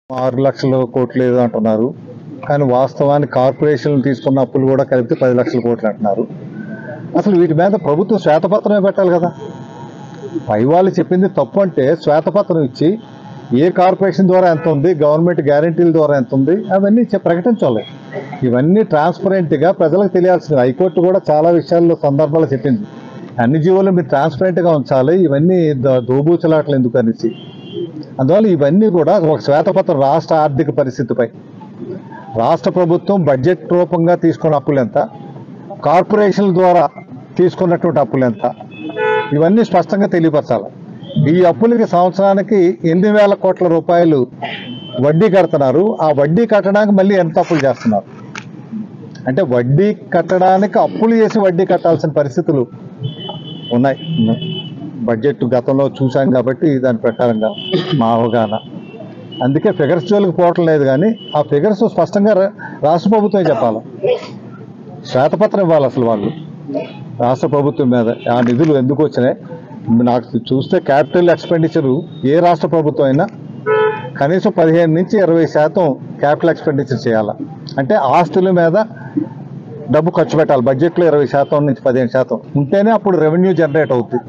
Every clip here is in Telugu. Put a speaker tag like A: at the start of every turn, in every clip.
A: ఆరు లక్షల కోట్లు ఏదో అంటున్నారు కానీ వాస్తవానికి కార్పొరేషన్లు తీసుకున్న అప్పులు కూడా కలిపితే పది లక్షల కోట్లు అంటున్నారు అసలు వీటి మీద ప్రభుత్వం శ్వేతపత్రమే పెట్టాలి కదా పై వాళ్ళు చెప్పింది తప్పు అంటే శ్వేతపత్రం ఇచ్చి ఏ కార్పొరేషన్ ద్వారా ఎంత ఉంది గవర్నమెంట్ గ్యారంటీల ద్వారా ఎంత ఉంది అవన్నీ చె- ప్రకటించాలి ఇవన్నీ ట్రాన్స్పరెంట్గా ప్రజలకు తెలియాల్సింది హైకోర్టు కూడా చాలా విషయాల్లో సందర్భాలు చెప్పింది అన్ని జీవులు మీరు ట్రాన్స్పరెంట్గా ఉంచాలి ఇవన్నీ ద- దోబూచలాటలు ఎందుకు అనేసి అందువల్ల ఇవన్నీ కూడా ఒక శ్వేతపత్రం రాష్ట్ర ఆర్థిక పరిస్థితిపై రాష్ట్ర ప్రభుత్వం బడ్జెట్ రూపంగా తీసుకున్న అప్పులు ఎంత కార్పొరేషన్ల ద్వారా తీసుకున్నటువంటి అప్పులు ఎంత ఇవన్నీ స్పష్టంగా తెలియపరచాలి ఈ అప్పులకి సంవత్సరానికి ఎనిమిది వేల కోట్ల రూపాయలు వడ్డీ కడుతున్నారు ఆ వడ్డీ కట్టడానికి మళ్ళీ ఎంత అప్పులు చేస్తున్నారు అంటే వడ్డీ కట్టడానికి అప్పులు చేసి వడ్డీ కట్టాల్సిన పరిస్థితులు ఉన్నాయి బడ్జెట్ గతంలో చూశాం కాబట్టి దాని ప్రకారంగా మా అవగాహన అందుకే ఫిగర్స్ జోలికి పోవటం లేదు కానీ ఆ ఫిగర్స్ స్పష్టంగా రా- రాష్ట్ర ప్రభుత్వమే చెప్పాలి శ్వేతపత్రం ఇవ్వాలి అసలు వాళ్ళు రాష్ట్ర ప్రభుత్వం మీద ఆ నిధులు ఎందుకు వచ్చినాయి నాకు చూస్తే క్యాపిటల్ ఎక్స్పెండిచరు ఏ రాష్ట్ర ప్రభుత్వం అయినా కనీసం పదిహేను నుంచి ఇరవై శాతం క్యాపిటల్ ఎక్స్పెండిచర్ చేయాలి అంటే ఆస్తుల మీద డబ్బు ఖర్చు పెట్టాలి బడ్జెట్లో ఇరవై శాతం నుంచి పదిహేను శాతం ఉంటేనే అప్పుడు రెవెన్యూ జనరేట్ అవుతుంది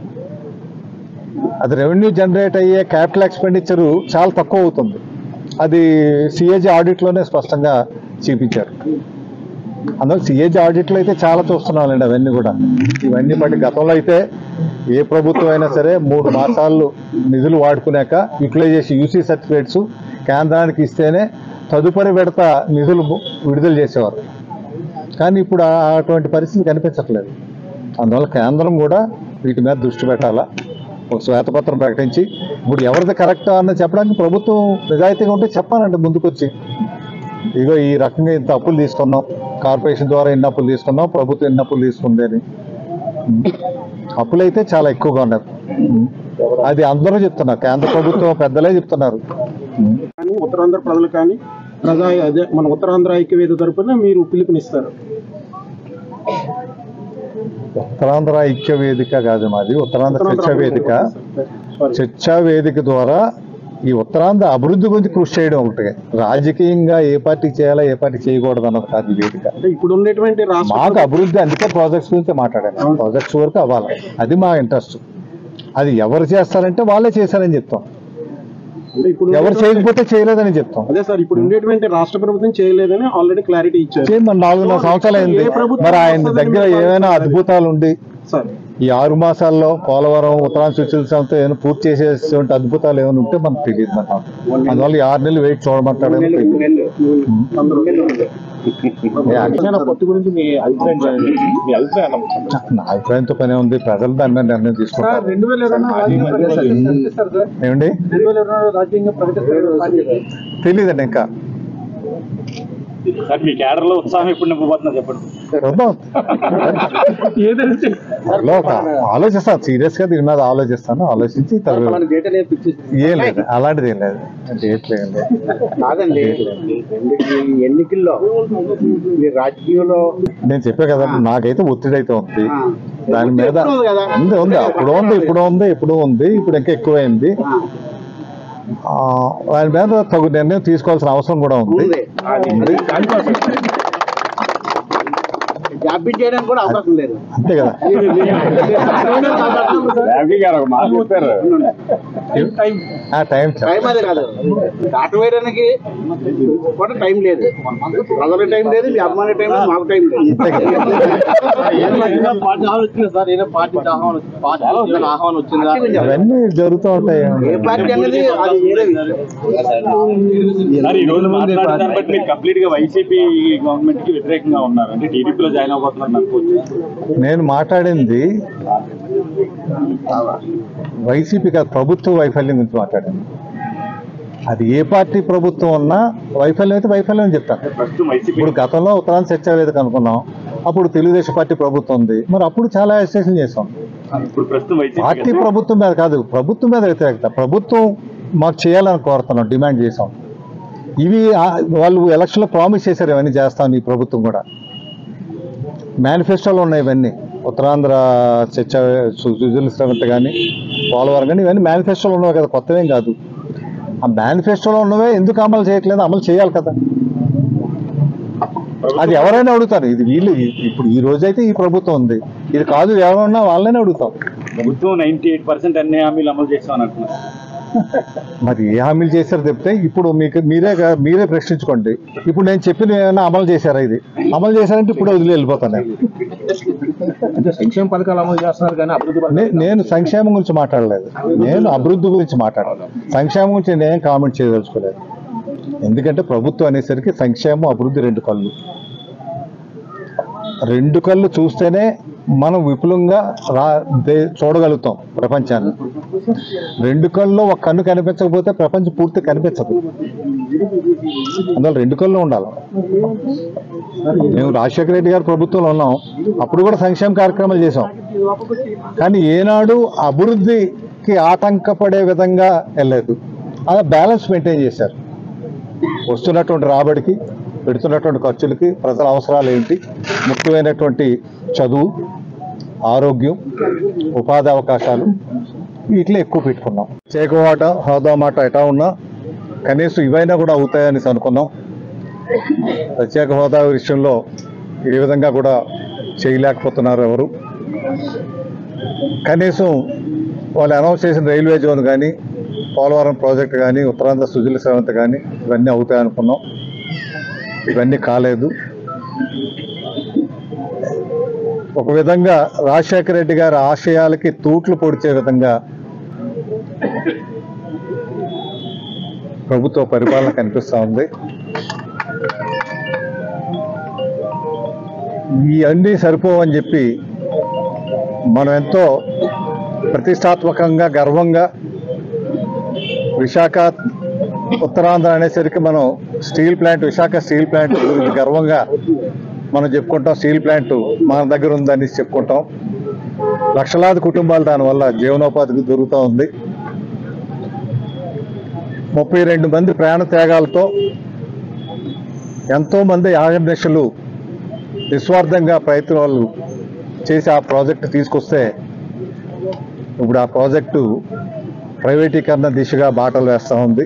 A: అది రెవెన్యూ జనరేట్ అయ్యే క్యాపిటల్ ఎక్స్పెండిచరు చాలా తక్కువ అవుతుంది అది సిఏజీ ఆడిట్లోనే స్పష్టంగా చూపించారు అందువల్ల సిఏజీ ఆడిట్లో అయితే చాలా చూస్తున్నామండి అవన్నీ కూడా ఇవన్నీ బట్టి గతంలో అయితే ఏ ప్రభుత్వం అయినా సరే మూడు మాసాలు నిధులు వాడుకున్నాక యూటిలైజేషన్ యూసీ సర్టిఫికేట్స్ కేంద్రానికి ఇస్తేనే తదుపరి విడత నిధులు విడుదల చేసేవారు కానీ ఇప్పుడు ఆ- అటువంటి పరిస్థితి కనిపించట్లేదు అందువల్ల కేంద్రం కూడా వీటి మీద దృష్టి పెట్టాలా ఒక శ్వేతపత్రం ప్రకటించి ఇప్పుడు ఎవరిది కరెక్ట్ అన్నది చెప్పడానికి ప్రభుత్వం నిజాయితీగా ఉంటే చెప్పాలండి ముందుకొచ్చి ఇగో ఈ రకంగా ఇంత అప్పులు తీసుకున్నాం కార్పొరేషన్ ద్వారా ఎన్ని అప్పులు తీసుకున్నాం ప్రభుత్వం ఎన్ని అప్పులు తీసుకుంది అని అప్పులు అయితే చాలా ఎక్కువగా ఉన్నారు అది అందరూ చెప్తున్నారు కేంద్ర ప్రభుత్వం పెద్దలే చెప్తున్నారు
B: కానీ ఉత్తరాంధ్ర ప్రజలు కానీ ప్రజా అదే మన ఉత్తరాంధ్ర ఐక్యవేద తరపున మీరు పిలుపునిస్తారు
A: ఉత్తరాంధ్ర ఐక్య వేదిక కాదు మాది ఉత్తరాంధ్ర చర్చ వేదిక
B: సారీ
A: చర్చా వేదిక ద్వారా ఈ ఉత్తరాంధ్ర అభివృద్ధి గురించి కృషి చేయడం ఒకటి రాజకీయంగా ఏ పార్టీ చేయాలా ఏ పార్టీ చేయకూడదు అన్నది కాదు ఈ వేదిక
B: అంటే ఇప్పుడు ఉన్నటువంటి రాష్ట్ర
A: మాకు అభివృద్ధి అందుకే ప్రాజెక్ట్స్ గురించి మాట్లాడాను ప్రాజెక్ట్స్ వరకు అవ్వాలి అది మా ఇంట్రెస్ట్ అది ఎవరు చేస్తారంటే వాళ్ళే చేశారని చెప్తాం
B: అంటే ఇప్పుడు
A: ఎవరు
B: ఉన్నటువంటి-
A: చేయకపోతే చేయలేదని చెప్తాం
B: అదే సార్ ఇప్పుడు ఉండేటువంటి రాష్ట్ర ప్రభుత్వం చేయలేదని ఆల్రెడీ క్లారిటీ ఇచ్చారు
A: చేయమని నాలుగున్నర సంవత్సరాలు అయింది
B: ఏ ప్రభుత్వం
A: మరి ఆయన
B: వస్తుందని
A: దగ్గర
B: మీరు
A: ఏమైనా
B: భావిస్తున్నారు?
A: అద్భుతాలు ఉండి
B: సార్
A: ఈ ఆరు మాసాల్లో పోలవరం ఉత్తరాంధ్ర సుశీల సంస్థ ఏమైనా పూర్తి చేసేటువంటి అద్భుతాలు ఏమైనా ఉంటే మనకు తెలియదు మనం అందువల్ల ఈ ఆరు నెలలు వెయిట్ చూడమంటాడేమో తెలియదు.
B: అందరూ
A: ఏ అక్షర
C: పొత్తు గురించి మీ అభిప్రాయం చెప్పండి. మీ అభిప్రాయం
A: నా అభిప్రాయంతో పనే ఉంది ప్రజలు దాని మీద నిర్ణయం తీసుకుంటారు
B: రెండు వేల ఇరవై రాజ్యాంగ ప్రకటిస్తారు సార్
A: ఏమండి
B: రెండు వేల ఇరవై రాజ్యాంగ ప్రకటిస్తారు
A: తెలియదండి ఇంకా
C: సార్ మీ క్యాడర్ లో ఉత్సాహం ఎప్పుడు నింపబోతున్నా చెప్పండి
A: చూద్దాం
B: ఏదంటే
A: అందులో ఒక ఆలోచిస్తాను సీరియస్ గా దీని మీద ఆలోచిస్తాను ఆలోచించి తర్వాత ఏం లేదు అలాంటిది ఏం లేదు డేట్లు ఏం లేదు
D: కాదండి ఈ ఎన్నికల్లో ఈ రాజకీయంలో
A: నేను చెప్పే కదా నాకైతే ఒత్తిడి అయితే ఉంది దాని మీద
D: ఎప్పుడు కదా?
A: ఉంది ఉంది అప్పుడు ఉంది ఇప్పుడు ఉంది ఇప్పుడు ఉంది ఇప్పుడు ఇంకా ఎక్కువైంది ఆ, దాని మీద తగు నిర్ణయం తీసుకోవాల్సిన అవసరం కూడా ఉంది
D: ఉంది
A: ఉంది.
D: జాబిన్ చేయడానికి కూడా అవకాశం లేదు
A: అంతే కదా
C: గారు ఒక మాట చెప్పారు
A: ఆ టైం చాలు.
D: టైం అది కాదు దాట వేయడానికి కూడా టైం లేదు ప్రజల టైం లేదు మీ అభిమాని టైం లేదు మాకు టైం లేదు
A: అంతే కదా.
D: పార్టీ ఆలోచన సార్ ఏదో పార్టీ ఆహ్వానం పార్టీ ఆహ్వానం వచ్చిందా
A: అవన్నీ జరుగుతూ ఉంటాయి
D: ఏ పార్టీ అనేది అది వేరే విషయం.
C: సార్ ఈ రోజు మాట్లాడిన దాన్ని బట్టి మీరు కంప్లీట్ గా వైసీపీ గవర్నమెంట్ కి వ్యతిరేకంగా ఉన్నారు అంటే టీడీపీలో జాయిన్ అవబోతున్నారు అనుకోవచ్చు
A: నేను మాట్లాడింది వైసీపీ కాదు ప్రభుత్వ వైఫల్యం గురించి మాట్లాడింది అది ఏ పార్టీ ప్రభుత్వం ఉన్నా వైఫల్యం అయితే వైఫల్యం అని చెప్తాను
C: ప్రస్తుతం వైసీపీ
A: ఇప్పుడు గతంలో ఉత్తరాంధ్ర చర్చా వేదిక అనుకున్నాం అప్పుడు తెలుగుదేశం పార్టీ ప్రభుత్వం ఉంది మరి అప్పుడు చాలా అసోసియేషన్ చేసాం
C: ఇప్పుడు ప్రస్తుతం
A: పార్టీ
C: వైసీపీ
A: ప్రభుత్వం మీద కాదు ప్రభుత్వం మీద వ్యతిరేకత ప్రభుత్వం మాకు చేయాలని కోరుతున్నాం డిమాండ్ చేసాం ఇవి ఆ- వాళ్ళు ఎలక్షన్లో ప్రామిస్ చేశారు ఇవన్నీ చేస్తాం ఈ ప్రభుత్వం కూడా మేనిఫెస్టోలో ఉన్నాయి ఇవన్నీ ఉత్తరాంధ్ర చర్చ సుజల శ్రవంత కానీ పోలవరం కానీ ఇవన్నీ మేనిఫెస్టోలో ఉన్నాయి కదా కొత్తవేం కాదు ఆ మేనిఫెస్టోలో ఉన్నవే ఎందుకు అమలు చేయట్లేదు అమలు చేయాలి కదా అది ఎవరైనా అడుగుతారు ఇది వీళ్ళు ఇప్పుడు ఈ రోజైతే ఈ ప్రభుత్వం ఉంది ఇది కాదు ఎవరన్నా వాళ్ళనే అడుగుతాం
C: ప్రభుత్వం నైన్టీ ఎయిట్ పర్సెంట్ అన్ని హామీలు అమలు చేస్తామని అంటున్నారు
A: మరి ఏ హామీలు చేశారు చెప్తే ఇప్పుడు మీకు మీరే గా- మీరే ప్రశ్నించుకోండి ఇప్పుడు నేను చెప్పిన ఏమైనా అమలు చేశారా ఇది అమలు చేశారంటే ఇప్పుడు వదిలి వెళ్ళిపోతాను నేను.
D: అంటే సంక్షేమ పథకాలు అమలు చేస్తున్నారు కానీ అభివృద్ధి పథకాలు
A: నే- నేను సంక్షేమం గురించి మాట్లాడలేదు నేను అభివృద్ధి గురించి మాట్లాడాలి సంక్షేమం గురించి నేను ఏం కామెంట్ చేయదలుచుకోలేదు ఎందుకంటే ప్రభుత్వం అనేసరికి సంక్షేమం అభివృద్ధి రెండు కళ్ళు రెండు కళ్ళు చూస్తేనే మనం విపులంగా రా దే- చూడగలుగుతాం ప్రపంచాన్ని రెండు కళ్ళు ఒక కన్ను కనిపించకపోతే ప్రపంచం పూర్తి కనిపించదు అందువల్ల రెండు కళ్ళు ఉండాలి మేము రాజశేఖర రెడ్డి గారి ప్రభుత్వంలో ఉన్నాం అప్పుడు కూడా సంక్షేమ కార్యక్రమాలు చేసాం కానీ ఏనాడు అభివృద్ధికి ఆటంకపడే విధంగా వెళ్ళలేదు అలా బ్యాలెన్స్ మెయింటైన్ చేశారు వస్తున్నటువంటి రాబడికి పెడుతున్నటువంటి ఖర్చులకి ప్రజల అవసరాలు ఏంటి ముఖ్యమైనటువంటి చదువు ఆరోగ్యం ఉపాధి అవకాశాలు వీటిలో ఎక్కువ పెట్టుకున్నాం చేకవాట హోదా మాట ఎటా ఉన్నా కనీసం ఇవైనా కూడా అవుతాయని అనుకున్నాం ప్రత్యేక హోదా విషయంలో ఏ విధంగా కూడా చేయలేకపోతున్నారు ఎవరు కనీసం వాళ్ళు అనౌన్స్ చేసిన రైల్వే జోన్ కానీ పోలవరం ప్రాజెక్ట్ కానీ ఉత్తరాంధ్ర సుజల సేవంత కానీ ఇవన్నీ అవుతాయి అనుకున్నాం ఇవన్నీ కాలేదు ఒక విధంగా రాజశేఖర రెడ్డి గారి ఆశయాలకి తూట్లు పొడిచే విధంగా ప్రభుత్వ పరిపాలన కనిపిస్తూ ఉంది ఈ అన్నీ సరిపోవని చెప్పి మనం ఎంతో ప్రతిష్టాత్మకంగా గర్వంగా విశాఖ ఉత్తరాంధ్ర అనేసరికి మనం steel plant Visakha steel plant గురించి గర్వంగా మనం చెప్పుకుంటాం స్టీల్ ప్లాంట్ మన దగ్గర ఉందని చెప్పుకుంటాం లక్షలాది కుటుంబాలు దానివల్ల జీవనోపాధికి దొరుకుతూ ఉంది ముప్పై రెండు మంది ప్రాణ త్యాగాలతో ఎంతో మంది ఆగర్నిషలు నిస్వార్థంగా ప్రయత్నాలు చేసి ఆ ప్రాజెక్టు తీసుకొస్తే ఇప్పుడు ఆ ప్రాజెక్టు ప్రైవేటీకరణ దిశగా బాటలు వేస్తూ ఉంది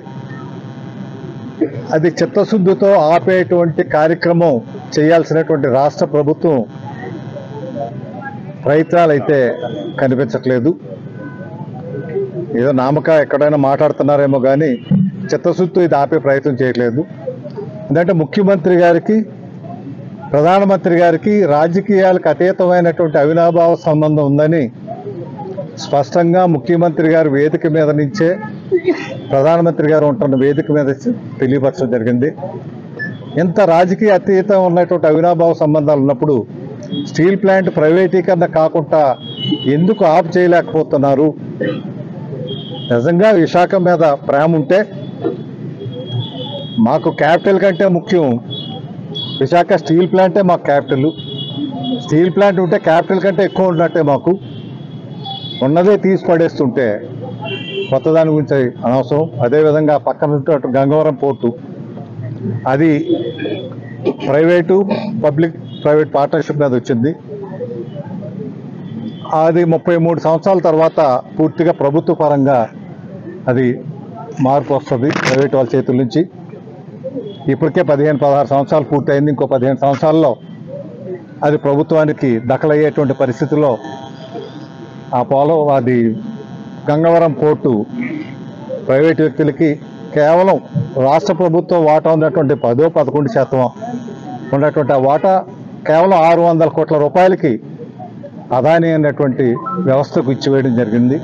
A: అది చిత్తశుద్ధితో ఆపేటువంటి కార్యక్రమం చేయాల్సినటువంటి రాష్ట్ర ప్రభుత్వం ప్రయత్నాలు అయితే కనిపించట్లేదు ఏదో నామక ఎక్కడైనా మాట్లాడుతున్నారేమో కానీ చిత్తశుద్ధితో ఇది ఆపే ప్రయత్నం చేయట్లేదు ఎందుకంటే ముఖ్యమంత్రి గారికి ప్రధానమంత్రి గారికి రాజకీయాలకు అతీతమైనటువంటి అవినాభావ సంబంధం ఉందని స్పష్టంగా ముఖ్యమంత్రి గారు వేదిక మీద నుంచే ప్రధానమంత్రి గారు ఉంటున్న వేదిక మీద తెలియపరచడం జరిగింది ఇంత రాజకీయ అతీతం ఉన్నటువంటి అవినాభావ సంబంధాలు ఉన్నప్పుడు స్టీల్ ప్లాంట్ ప్రైవేటీకరణ కాకుండా ఎందుకు ఆఫ్ చేయలేకపోతున్నారు నిజంగా విశాఖ మీద ప్రేమ ఉంటే మాకు క్యాపిటల్ కంటే ముఖ్యం విశాఖ స్టీల్ ప్లాంటే మాకు క్యాపిటల్ స్టీల్ ప్లాంట్ ఉంటే క్యాపిటల్ కంటే ఎక్కువ ఉన్నట్టే మాకు ఉన్నదే తీసి పడేస్తుంటే కొత్త దాని గురించి అనవసరం అదేవిధంగా పక్కన ఉన్నటువంటి గంగవరం పోర్టు అది ప్రైవేటు పబ్లిక్ ప్రైవేట్ పార్ట్నర్షిప్ మీద వచ్చింది అది ముప్పై మూడు సంవత్సరాల తర్వాత పూర్తిగా ప్రభుత్వ పరంగా అది మార్పు వస్తుంది ప్రైవేట్ వాళ్ళ చేతుల నుంచి ఇప్పటికే పదిహేను పదహారు సంవత్సరాలు పూర్తయింది ఇంకో పదిహేను సంవత్సరాల్లో అది ప్రభుత్వానికి దఖలయ్యేటువంటి పరిస్థితిలో ఆ పోలం అది గంగవరం పోర్టు ప్రైవేట్ వ్యక్తులకి కేవలం రాష్ట్ర ప్రభుత్వం వాటా ఉన్నటువంటి పదో పదకొండు శాతం ఉన్నటువంటి ఆ వాటా కేవలం ఆరు వందల కోట్ల రూపాయలకి అదాని అనేటువంటి వ్యవస్థకు ఇచ్చివేయడం జరిగింది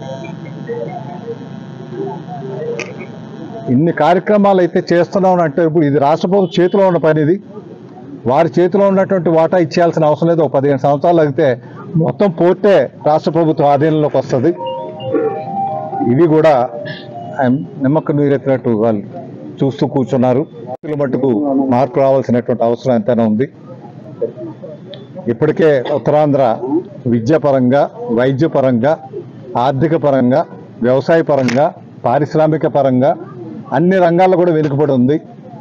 A: ఇన్ని కార్యక్రమాలు అయితే చేస్తున్నాం అంటే ఇప్పుడు ఇది రాష్ట్ర ప్రభుత్వం చేతిలో ఉన్న పని ఇది వారి చేతిలో ఉన్నటువంటి వాటా ఇచ్చేయాల్సిన అవసరం లేదు ఒక పదిహేను సంవత్సరాలు అయితే మొత్తం పోర్టే రాష్ట్ర ప్రభుత్వం ఆధీనంలోకి వస్తుంది ఇది కూడా ఆయన నిమ్మకు నీరెత్తినట్టు వాళ్ళు చూస్తూ కూర్చున్నారు భక్తుల మట్టుకు మార్పు రావాల్సినటువంటి అవసరం ఎంతైనా ఉంది ఇప్పటికే ఉత్తరాంధ్ర విద్యాపరంగా వైద్యపరంగా ఆర్థిక పరంగా వ్యవసాయ పరంగా పారిశ్రామిక పరంగా అన్ని రంగాల్లో కూడా వెనుకబడి ఉంది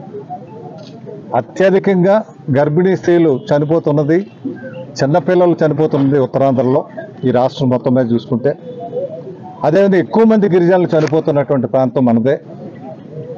A: అత్యధికంగా గర్భిణీ స్త్రీలు చనిపోతున్నది చిన్నపిల్లలు చనిపోతున్నది ఉత్తరాంధ్రలో ఈ రాష్ట్రం మొత్తం మీద చూసుకుంటే అదేవిధంగా ఎక్కువ మంది గిరిజనులు చనిపోతున్నటువంటి ప్రాంతం మనదే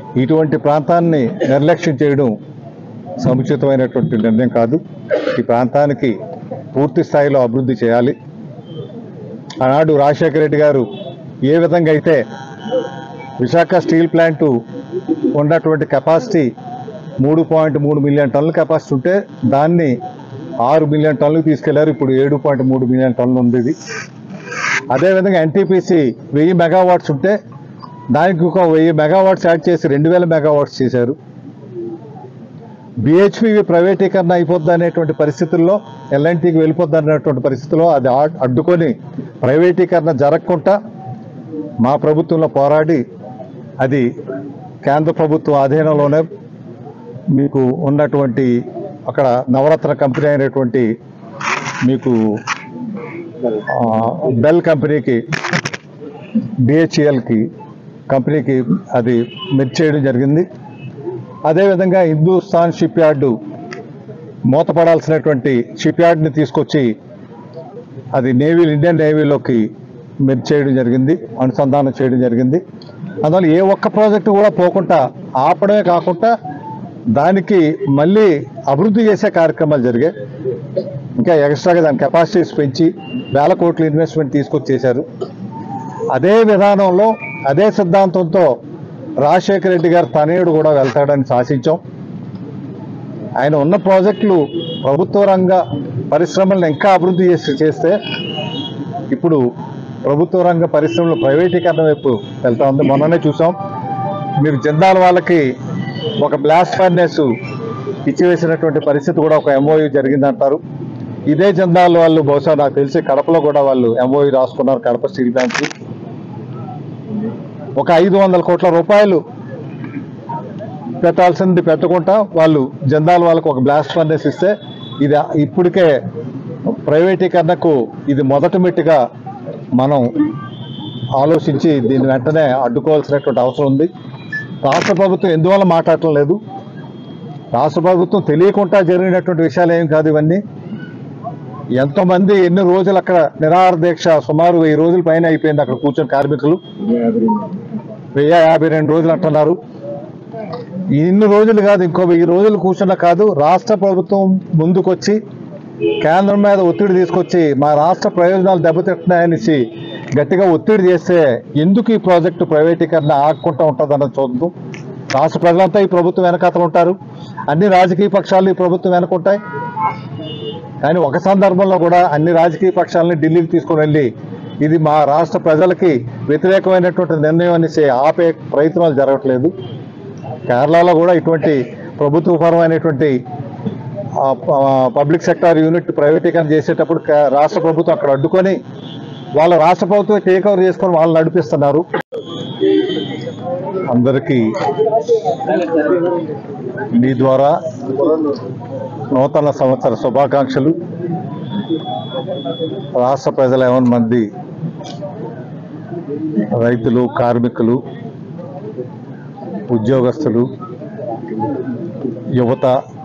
A: ఇటువంటి ప్రాంతాన్ని నిర్లక్ష్యం చేయడం సముచితమైనటువంటి నిర్ణయం కాదు ఈ ప్రాంతానికి పూర్తి స్థాయిలో అభివృద్ధి చేయాలి ఆనాడు రాజశేఖర రెడ్డి గారు ఏ విధంగా అయితే విశాఖ స్టీల్ ప్లాంటు ఉన్నటువంటి కెపాసిటీ మూడు పాయింట్ మూడు మిలియన్ టన్నుల కెపాసిటీ ఉంటే దాన్ని ఆరు మిలియన్ టన్నులకు తీసుకెళ్లారు ఇప్పుడు ఏడు పాయింట్ మూడు మిలియన్ టన్నులు ఉంది ఇది అదేవిధంగా ఎన్టీపీసీ వెయ్యి మెగావాట్స్ ఉంటే దానికి ఒక వెయ్యి మెగావాట్స్ యాడ్ చేసి రెండు వేల మెగావాట్స్ చేశారు బిహెచ్పి ప్రైవేటీకరణ అయిపోద్ది అనేటువంటి పరిస్థితుల్లో ఎల్ఎన్టీకి వెళ్ళిపోద్ది అనేటువంటి పరిస్థితుల్లో అది ఆ- అడ్డుకొని ప్రైవేటీకరణ జరగకుండా మా ప్రభుత్వంలో పోరాడి అది కేంద్ర ప్రభుత్వం ఆధీనంలోనే మీకు ఉన్నటువంటి అక్కడ నవరత్న కంపెనీ అయినటువంటి మీకు ఆ, బెల్ కంపెనీకి బిహెచ్ఎల్కి కంపెనీకి అది మెర్జ్ చేయడం జరిగింది అదేవిధంగా హిందూస్థాన్ షిప్ యార్డు మూతపడాల్సినటువంటి షిప్ యార్డ్ని తీసుకొచ్చి అది నేవీ ఇండియన్ నేవీలోకి మెర్జ్ చేయడం జరిగింది అనుసంధానం చేయడం జరిగింది అందువల్ల ఏ ఒక్క ప్రాజెక్టు కూడా పోకుండా ఆపడమే కాకుండా దానికి మళ్ళీ అభివృద్ధి చేసే కార్యక్రమాలు జరిగాయి ఇంకా ఎక్స్ట్రాగా దాని కెపాసిటీస్ పెంచి వేల కోట్ల ఇన్వెస్ట్మెంట్ తీసుకొచ్చి చేశారు అదే విధానంలో అదే సిద్ధాంతంతో రాజశేఖర రెడ్డి గారు తనయుడు కూడా వెళ్తాడని శాసించాం ఆయన ఉన్న ప్రాజెక్టులు ప్రభుత్వ రంగ పరిశ్రమలను ఇంకా అభివృద్ధి చేసి చేస్తే ఇప్పుడు ప్రభుత్వ రంగ పరిశ్రమలు ప్రైవేటీకరణ వైపు వెళ్తా ఉంది మొన్ననే చూసాం మీరు జిందాల వాళ్ళకి ఒక బ్లాస్ట్ ఫర్నెస్ ఇచ్చివేసినటువంటి పరిస్థితి కూడా ఒక ఎంఓయూ జరిగిందంటారు ఇదే జిందాల్ వాళ్ళు బహుశా నాకు తెలిసి కడపలో కూడా వాళ్ళు ఎంఓయూ రాసుకున్నారు కడప స్టీల్ ప్లాంట్కి ఒక ఐదు వందల కోట్ల రూపాయలు పెట్టాల్సింది పెట్టకుండా వాళ్ళు జందాల్ వాళ్ళకు ఒక బ్లాస్ట్ ఫర్నెస్ ఇస్తే ఇది ఇప్పటికే ప్రైవేటీకరణకు ఇది మొదటి మెట్టుగా మనం ఆలోచించి దీన్ని వెంటనే అడ్డుకోవాల్సినటువంటి అవసరం ఉంది రాష్ట్ర ప్రభుత్వం ఎందువల్ల మాట్లాడటం లేదు రాష్ట్ర ప్రభుత్వం తెలియకుండా జరిగినటువంటి విషయాలు ఏం కాదు ఇవన్నీ ఎంతమంది ఎన్ని రోజులు అక్కడ నిరాహార దీక్ష సుమారు వెయ్యి రోజుల పైన అయిపోయింది అక్కడ కూర్చొని కార్మికులు వెయ్యి యాభై రెండు రోజులు అంటున్నారు ఇన్ని రోజులు కాదు ఇంకో వెయ్యి రోజులు కూర్చున్నా కాదు రాష్ట్ర ప్రభుత్వం ముందుకొచ్చి కేంద్రం మీద ఒత్తిడి తీసుకొచ్చి మా రాష్ట్ర ప్రయోజనాలు దెబ్బతింటున్నాయనేసి గట్టిగా ఒత్తిడి చేస్తే ఎందుకు ఈ ప్రాజెక్టు ప్రైవేటీకరణ ఆగకుండా ఉంటుందన్నది చూద్దాం రాష్ట్ర ప్రజలంతా ఈ ప్రభుత్వం వెనకాతలు ఉంటారు అన్ని రాజకీయ పక్షాలు ఈ ప్రభుత్వం వెనకుంటాయి కానీ ఒక సందర్భంలో కూడా అన్ని రాజకీయ పక్షాలని ఢిల్లీకి తీసుకొని వెళ్ళి ఇది మా రాష్ట్ర ప్రజలకి వ్యతిరేకమైనటువంటి నిర్ణయం అనేసి ఆపే ప్రయత్నాలు జరగట్లేదు కేరళలో కూడా ఇటువంటి ప్రభుత్వపరమైనటువంటి ఆ, ప- పబ్లిక్ సెక్టార్ యూనిట్ ప్రైవేటీకరణ చేసేటప్పుడు కే- రాష్ట్ర ప్రభుత్వం అక్కడ అడ్డుకొని వాళ్ళ రాష్ట్ర ప్రభుత్వం టేక్ ఓవర్ చేసుకొని వాళ్ళు నడిపిస్తున్నారు అందరికీ మీ ద్వారా నూతన సంవత్సర శుభాకాంక్షలు రాష్ట్ర ప్రజల ఏమన్ మంది రైతులు కార్మికులు ఉద్యోగస్తులు యువత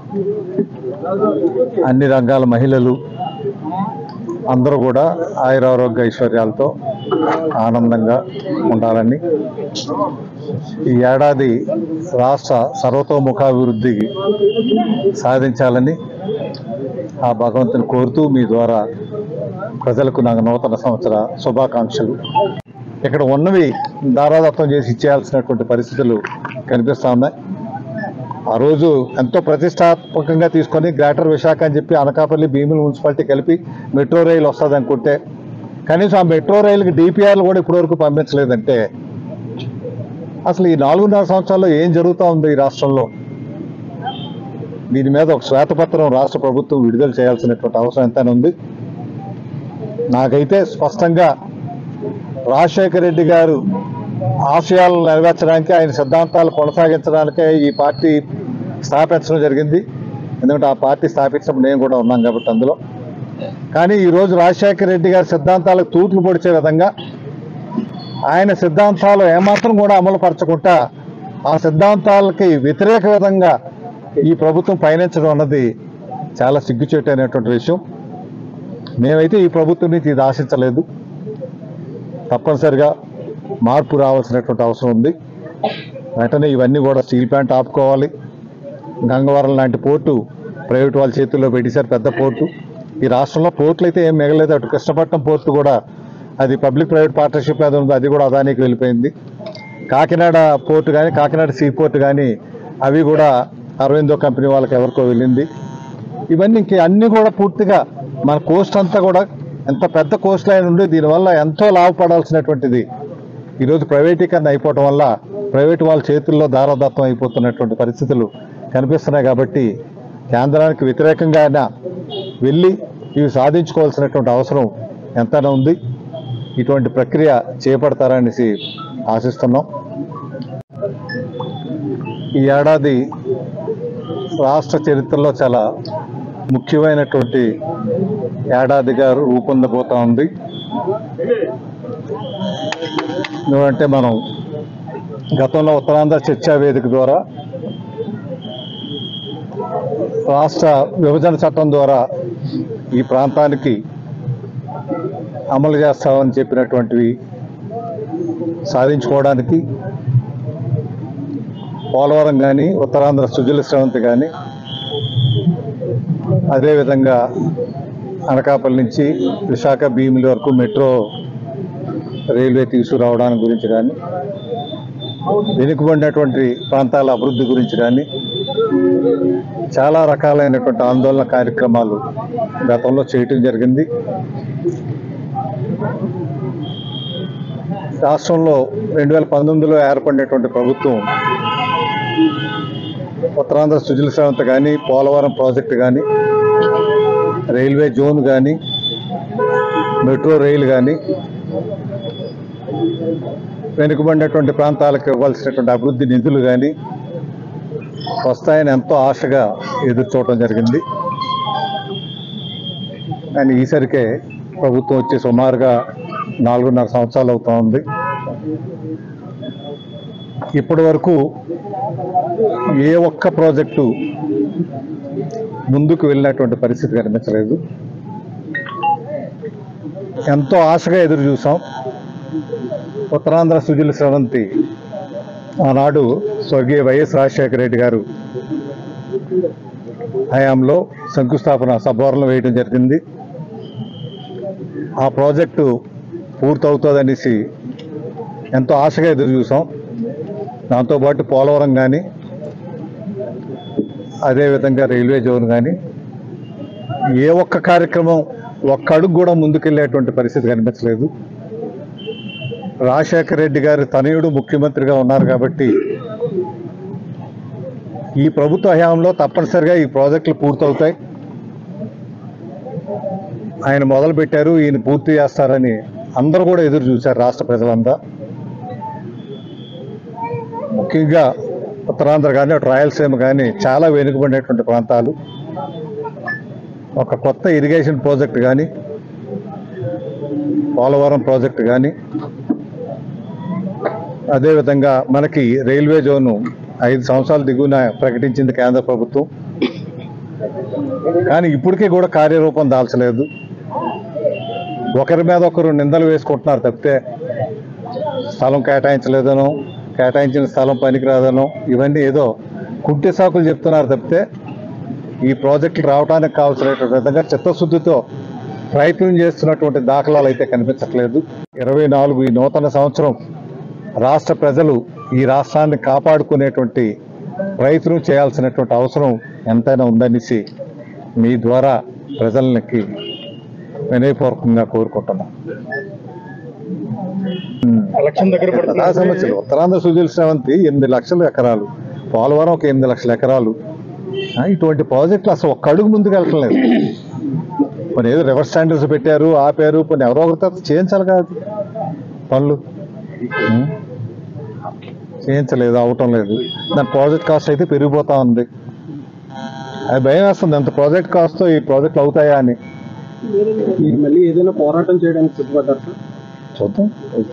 A: అన్ని రంగాల మహిళలు అందరూ కూడా ఆయురారోగ్య ఐశ్వర్యాలతో ఆనందంగా ఉండాలని ఈ ఏడాది రాష్ట్ర సర్వతోముఖాభివృద్ధి సాధించాలని ఆ భగవంతుని కోరుతూ మీ ద్వారా ప్రజలకు నాకు నూతన సంవత్సర శుభాకాంక్షలు ఇక్కడ ఉన్నవి దారాదత్తం చేసి ఇచ్చేయాల్సినటువంటి పరిస్థితులు కనిపిస్తా ఉన్నాయి ఆ రోజు ఎంతో ప్రతిష్టాత్మకంగా తీసుకొని గ్రేటర్ విశాఖ అని చెప్పి అనకాపల్లి భీముల మున్సిపాలిటీ కలిపి మెట్రో రైలు వస్తుంది అనుకుంటే కనీసం ఆ మెట్రో రైలుకి డిపిఆర్లు కూడా ఇప్పటివరకు పంపించలేదంటే అసలు ఈ నాలుగున్నర సంవత్సరాల్లో ఏం జరుగుతూ ఉంది ఈ రాష్ట్రంలో దీని మీద ఒక శ్వేతపత్రం రాష్ట్ర ప్రభుత్వం విడుదల చేయాల్సినటువంటి అవసరం ఎంతైనా ఉంది నాకైతే స్పష్టంగా రాజశేఖర రెడ్డి గారు ఆశయాలను నెరవేర్చడానికి ఆయన సిద్ధాంతాలు కొనసాగించడానికే ఈ పార్టీ స్థాపించడం జరిగింది ఎందుకంటే ఆ పార్టీ స్థాపించినప్పుడు నేను కూడా ఉన్నాను కాబట్టి అందులో కానీ ఈరోజు రాజశేఖర రెడ్డి గారి సిద్ధాంతాలకు తూట్లు పొడిచే విధంగా ఆయన సిద్ధాంతాలు ఏమాత్రం కూడా అమలు పరచకుండా ఆ సిద్ధాంతాలకి వ్యతిరేక విధంగా ఈ ప్రభుత్వం పయనించడం అన్నది చాలా సిగ్గుచేటు అనేటువంటి విషయం మేమైతే ఈ ప్రభుత్వం నుంచి ఇది ఆశించలేదు తప్పనిసరిగా మార్పు రావాల్సినటువంటి అవసరం ఉంది వెంటనే ఇవన్నీ కూడా స్టీల్ ప్లాంట్ ఆపుకోవాలి గంగవరం లాంటి పోర్టు ప్రైవేట్ వాళ్ళ చేతుల్లో పెట్టేశారు పెద్ద పోర్టు ఈ రాష్ట్రంలో పోర్టులు అయితే ఏం మిగలేదు అటు కృష్ణపట్నం పోర్టు కూడా అది పబ్లిక్ ప్రైవేట్ పార్ట్నర్షిప్ మీద ఉంది అది కూడా అదానికి వెళ్ళిపోయింది కాకినాడ పోర్టు కానీ కాకినాడ సీ పోర్టు కానీ అవి కూడా అరవిందో కంపెనీ వాళ్ళకి ఎవరికో వెళ్ళింది ఇవన్నీ ఇంక అన్ని కూడా పూర్తిగా మన కోస్ట్ అంతా కూడా ఎంత పెద్ద కోస్ట్ లైన్ ఉండి దీనివల్ల ఎంతో లాభపడాల్సినటువంటిది ఈరోజు ప్రైవేటీకరణ అయిపోవటం వల్ల ప్రైవేట్ వాళ్ళ చేతుల్లో దారదత్తం అయిపోతున్నటువంటి పరిస్థితులు కనిపిస్తున్నాయి కాబట్టి కేంద్రానికి వ్యతిరేకంగా అయినా వెళ్ళి ఇవి సాధించుకోవాల్సినటువంటి అవసరం ఎంతైనా ఉంది ఇటువంటి ప్రక్రియ చేపడతారనేసి ఆశిస్తున్నాం ఈ ఏడాది రాష్ట్ర చరిత్రలో చాలా ముఖ్యమైనటువంటి ఏడాదిగా రూపొందబోతా ఉంది ఎందుకంటే మనం గతంలో ఉత్తరాంధ్ర చర్చా వేదిక ద్వారా రాష్ట్ర విభజన చట్టం ద్వారా ఈ ప్రాంతానికి అమలు చేస్తామని చెప్పినటువంటివి సాధించుకోవడానికి పోలవరం కానీ ఉత్తరాంధ్ర సుజల శ్రవంతి కానీ అదేవిధంగా అనకాపల్లి నుంచి విశాఖ భీమిలి వరకు మెట్రో రైల్వే తీసుకురావడానికి గురించి కానీ వెనుకబడినటువంటి ప్రాంతాల అభివృద్ధి గురించి కానీ చాలా రకాలైనటువంటి ఆందోళన కార్యక్రమాలు గతంలో చేయటం జరిగింది రాష్ట్రంలో రెండు వేల పంతొమ్మిదిలో ఏర్పడినటువంటి ప్రభుత్వం ఉత్తరాంధ్ర సుజల శ్రవంత కానీ పోలవరం ప్రాజెక్టు కానీ రైల్వే జోన్ కానీ మెట్రో రైలు కానీ వెనుకబడినటువంటి ప్రాంతాలకు ఇవ్వాల్సినటువంటి అభివృద్ధి నిధులు కానీ వస్తాయని ఎంతో ఆశగా ఎదురు చూడటం జరిగింది కానీ ఈసరికే ప్రభుత్వం వచ్చి సుమారుగా నాలుగున్నర సంవత్సరాలు అవుతా ఉంది ఇప్పటి వరకు ఏ ఒక్క ప్రాజెక్టు ముందుకు వెళ్ళినటువంటి పరిస్థితి కనిపించలేదు ఎంతో ఆశగా ఎదురు చూసాం ఉత్తరాంధ్ర సుజల స్రవంతి ఆనాడు స్వర్గీయ వైఎస్ రాజశేఖర రెడ్డి గారు హయాంలో శంకుస్థాపన సభవరంలో వేయడం జరిగింది ఆ ప్రాజెక్టు పూర్తవుతుందనేసి ఎంతో ఆశగా ఎదురు చూసాం దాంతోపాటు పోలవరం కానీ అదేవిధంగా రైల్వే జోన్ కానీ ఏ ఒక్క కార్యక్రమం ఒక్క అడుగు కూడా ముందుకెళ్ళేటువంటి పరిస్థితి కనిపించలేదు రాజశేఖర రెడ్డి గారి తనయుడు ముఖ్యమంత్రిగా ఉన్నారు కాబట్టి ఈ ప్రభుత్వ హయాంలో తప్పనిసరిగా ఈ ప్రాజెక్టులు పూర్తవుతాయి ఆయన మొదలు పెట్టారు ఈయన పూర్తి చేస్తారని అందరూ కూడా ఎదురు చూశారు రాష్ట్ర ప్రజలంతా ముఖ్యంగా ఉత్తరాంధ్ర కానీ అటు రాయలసీమ కానీ చాలా వెనుకబడినటువంటి ప్రాంతాలు ఒక కొత్త ఇరిగేషన్ ప్రాజెక్ట్ కానీ పోలవరం ప్రాజెక్ట్ కానీ అదేవిధంగా మనకి రైల్వే జోను ఐదు సంవత్సరాల దిగువన ప్రకటించింది కేంద్ర ప్రభుత్వం కానీ ఇప్పటికీ కూడా కార్యరూపం దాల్చలేదు ఒకరి మీద ఒకరు నిందలు వేసుకుంటున్నారు తప్పితే స్థలం కేటాయించలేదనో కేటాయించిన స్థలం పనికిరాదనో ఇవన్నీ ఏదో కుంటి సాకులు చెప్తున్నారు తప్పితే ఈ ప్రాజెక్టులు రావడానికి కావాల్సినటువంటి విధంగా చిత్తశుద్ధితో ప్రయత్నం చేస్తున్నటువంటి దాఖలాలు అయితే కనిపించట్లేదు ఇరవై నాలుగు ఈ నూతన సంవత్సరం రాష్ట్ర ప్రజలు ఈ రాష్ట్రాన్ని కాపాడుకునేటువంటి ప్రయత్నం చేయాల్సినటువంటి అవసరం ఎంతైనా ఉందనేసి మీ ద్వారా ప్రజలకి వినయపూర్వకంగా కోరుకుంటున్నాం
C: ఎలక్షన్ దగ్గర
A: ఆ సమస్యలు ఉత్తరాంధ్ర సుజల శ్రవంతి ఎనిమిది లక్షల ఎకరాలు పోలవరం ఒక ఎనిమిది లక్షల ఎకరాలు ఆ, ఇటువంటి ప్రాజెక్టులు అసలు ఒక్క అడుగు ముందుకు వెళ్ళట్లేదు కొన్ని ఏదో రివర్స్ స్టాండర్డ్స్ పెట్టారు ఆపారు కొన్ని ఎవరో ఒకరితో చేయించాలి కాదు పనులు ఉం? చేయించలేదు అవటం లేదు దాని ప్రాజెక్ట్ కాస్ట్ అయితే పెరిగిపోతా ఉంది అది భయం వేస్తుంది ఎంత ప్రాజెక్ట్ కాస్ట్ ఈ ప్రాజెక్టులు అవుతాయా అని
B: మీరు మళ్ళీ ఏదైనా పోరాటం చేయడానికి సిద్ధపడ్డారు సార్
A: చూద్దాం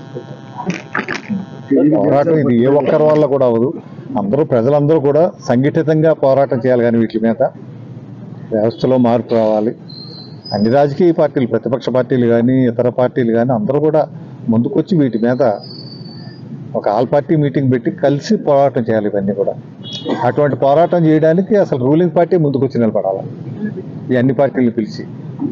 A: పోరాటం ఇది ఏ ఒక్కరి వల్ల కూడా అవ్వదు అందరూ ప్రజలందరూ కూడా సంఘటితంగా పోరాటం చేయాలి కానీ వీటి మీద వ్యవస్థలో మార్పు రావాలి అన్ని రాజకీయ పార్టీలు ప్రతిపక్ష పార్టీలు కానీ ఇతర పార్టీలు కానీ అందరూ కూడా ముందుకొచ్చి వీటి మీద ఒక ఆల్ పార్టీ మీటింగ్ పెట్టి కలిసి పోరాటం చేయాలి ఇవన్నీ కూడా అటువంటి పోరాటం చేయడానికి అసలు రూలింగ్ పార్టీ ముందుకు వచ్చి నిలబడాలి ఈ అన్ని పార్టీలు పిలిచి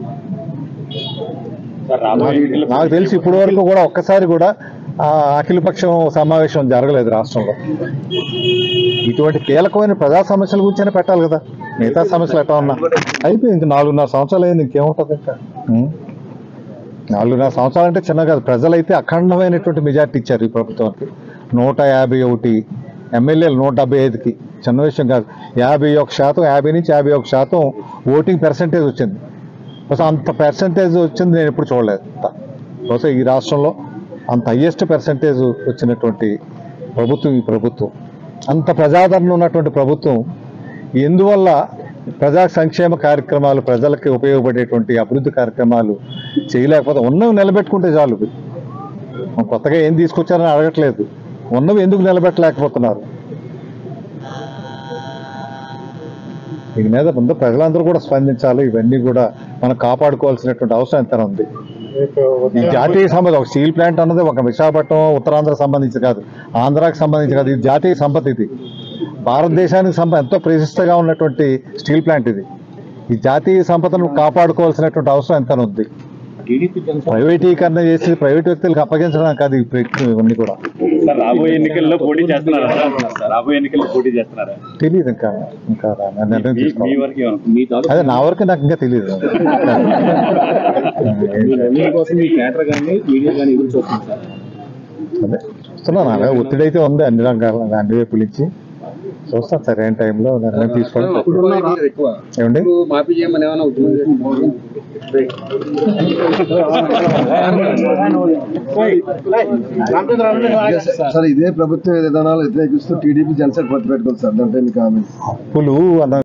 C: సార్ రాబోయే ఎన్నికల్లో
A: నాకు తెలిసి ఇప్పటి వరకు కూడా ఒక్కసారి కూడా ఆ అఖిలపక్షం సమావేశం జరగలేదు రాష్ట్రంలో ఇటువంటి కీలకమైన ప్రజా సమస్యల గురించైనా పెట్టాలి కదా మిగతా సమస్యలు ఎట్లా ఉన్నా అయిపోయింది ఇంక నాలుగున్నర సంవత్సరాలు అయింది ఇంకేముంటుంది ఇంకా ఉం? నాలుగున్నర సంవత్సరాలు అంటే చిన్న కాదు ప్రజలైతే అఖండమైనటువంటి మెజార్టీ ఇచ్చారు ఈ ప్రభుత్వానికి నూట యాభై ఒకటి ఎమ్మెల్యేలు నూట డెబ్బై ఐదుకి చిన్న విషయం కాదు యాభై ఒక శాతం యాభై నుంచి యాభై ఒక శాతం ఓటింగ్ పర్సంటేజ్ వచ్చింది అసలు అంత పర్సంటేజ్ వచ్చింది నేను ఎప్పుడు చూడలేదు బహుశా ఈ రాష్ట్రంలో అంత హయ్యెస్ట్ పర్సంటేజ్ వచ్చినటువంటి ప్రభుత్వం ఈ ప్రభుత్వం అంత ప్రజాదరణ ఉన్నటువంటి ప్రభుత్వం ఎందువల్ల ప్రజా సంక్షేమ కార్యక్రమాలు ప్రజలకి ఉపయోగపడేటువంటి అభివృద్ధి కార్యక్రమాలు చేయలేకపోతే ఉన్నవి నిలబెట్టుకుంటే చాలు మనం కొత్తగా ఏం తీసుకొచ్చారని అడగట్లేదు ఉన్నవి ఎందుకు నిలబెట్టలేకపోతున్నారు దీని మీద ముందు ప్రజలందరూ కూడా స్పందించాలి ఇవన్నీ కూడా మనం కాపాడుకోవాల్సినటువంటి అవసరం ఎంత ఉంది ఈ జాతీయ సంపద ఒక స్టీల్ ప్లాంట్ అన్నది ఒక విశాఖపట్నం ఉత్తరాంధ్రకు సంబంధించి కాదు ఆంధ్రాకి సంబంధించి కాదు ఇది జాతీయ సంపద ఇది భారతదేశానికి సంపద ఎంతో ప్రతిష్టగా ఉన్నటువంటి స్టీల్ ప్లాంట్ ఇది ఈ జాతీయ సంపదను కాపాడుకోవాల్సినటువంటి అవసరం ఎంత ఉంది ప్రైవేటీకరణ చేసి ప్రైవేట్ వ్యక్తులకు అప్పగించడం కాదు ఈ ప్రయత్నం ఇవన్నీ కూడా
C: సార్ రాబోయే ఎన్నికల్లో పోటీ చేస్తున్నారా సార్ రాబోయే ఎన్నికల్లో పోటీ చేస్తున్నారా
A: తెలియదు ఇంకా ఇంకా రా- నిర్ణయం
C: మీ- మీ
A: తీసుకోవాలి
C: వరకు ఏమనుకుంటున్నారు?
D: మీ తాలూకు
A: అదే నా వరకు నాకు ఇంకా తెలియదు
D: నిర్ణయం కోసం మీ కేటర్ కానీ మీడియా కానీ ఎదురు చూస్తుంది సార్
A: అదే చూస్తున్నాను అలాగే ఒత్తిడి అయితే ఉంది అన్ని రంగాల అన్ని వైపుల నుంచి చూస్తాను సరైన టైంలో నిర్ణయం తీసుకోవడం
D: ఎక్కువ
A: ఏమండి
D: ఇప్పుడు మాఫీ చేయమని ఏమైనా ఉద్యమం చేస్తున్నారు?
E: సార్ ఇదే ప్రభుత్వ విధానాలు వ్యతిరేకిస్తూ టీడీపీ జనసేన పొత్తు పెట్టుకుంది సార్ దాంట్లో మీకు ఆమె
A: అప్పులు అన్న